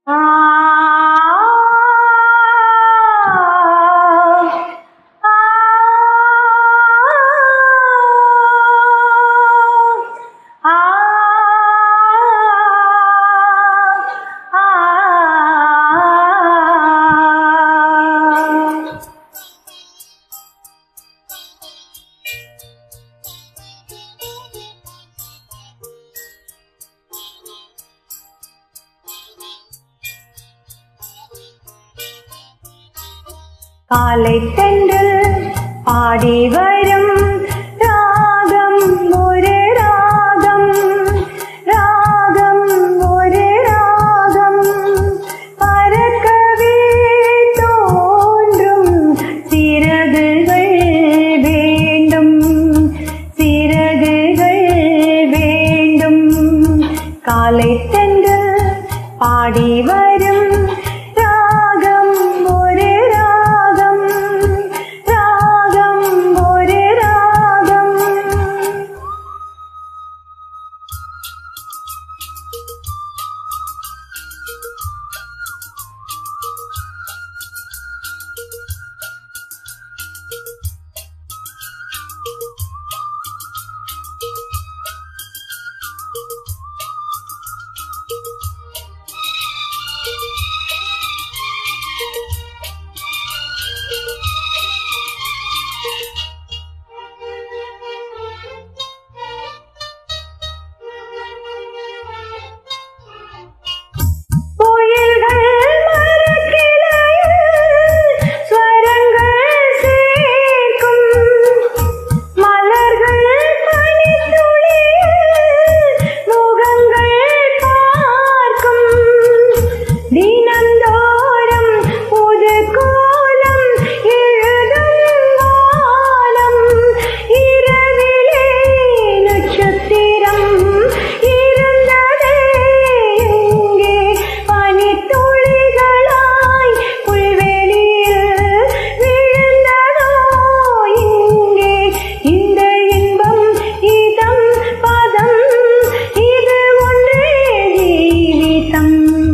காலை தென்றல் பாடி வரும் ராகம் ஒரு ராகம் ராகம் ஒரு ராகம் பறக்கவே தோன்றும் சிறகுகள் வேண்டும் சிறகுகள் வேண்டும் காலை தென்றல் பாடி வரும் ராகம் ஒரு ராகம் ராகம் ஒரு ராகம் புயல்கள் மரக்கிளையில் ஸ்வரங்கள் சேர்க்கும் மலர்கள் பனித்துளியில் முகங்கள் பார்க்கும் தினந்தோறும் புது கோலம் எழுதும் வானம் இரவிலே நட்சத்திரம் இருந்ததே எங்கே பனித்துளிகளாய் புல்வெளியில் விழுந்ததோ இங்கே இந்த இன்பம் இதம் பதம் இது ஒன்றே ஜீவிதம்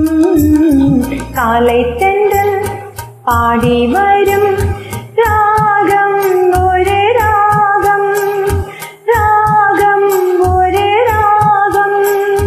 காலை தென்றல் பாடி வரும் ராகம் ஒரு ராகம் ராகம் ஒரு ராகம்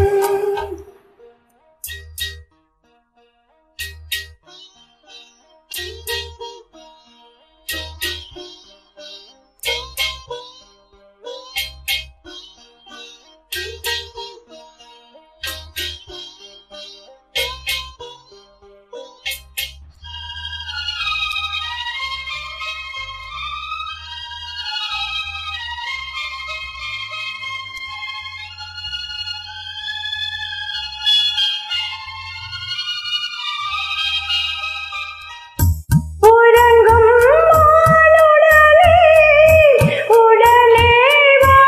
உறங்கும் மானுடனே உடனே வா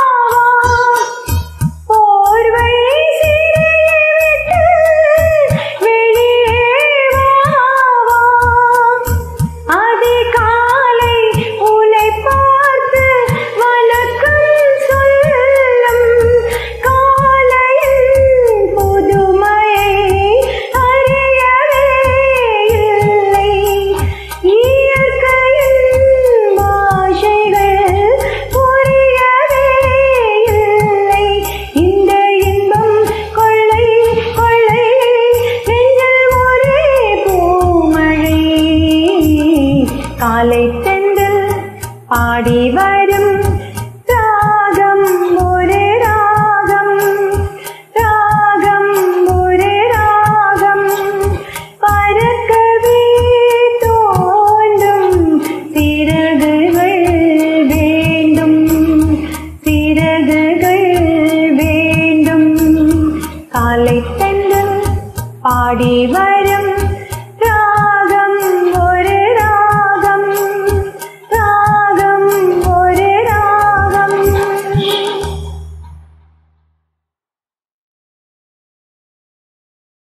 போர்வை சிறையிட்டு வெளியே வா அதிகாலை உன்னை பார்த்து வணக்கம் சொல்லும் காலையில் புதுமையை அறியவே இல்லை இயற்கையின் பாஷைகள் புரியவே இல்லை இந்த இன்பம் கொள்ளை கொள்ளை நெஞ்சில் ஒரே பூமழை காலை தென்றல் பாடி வரும்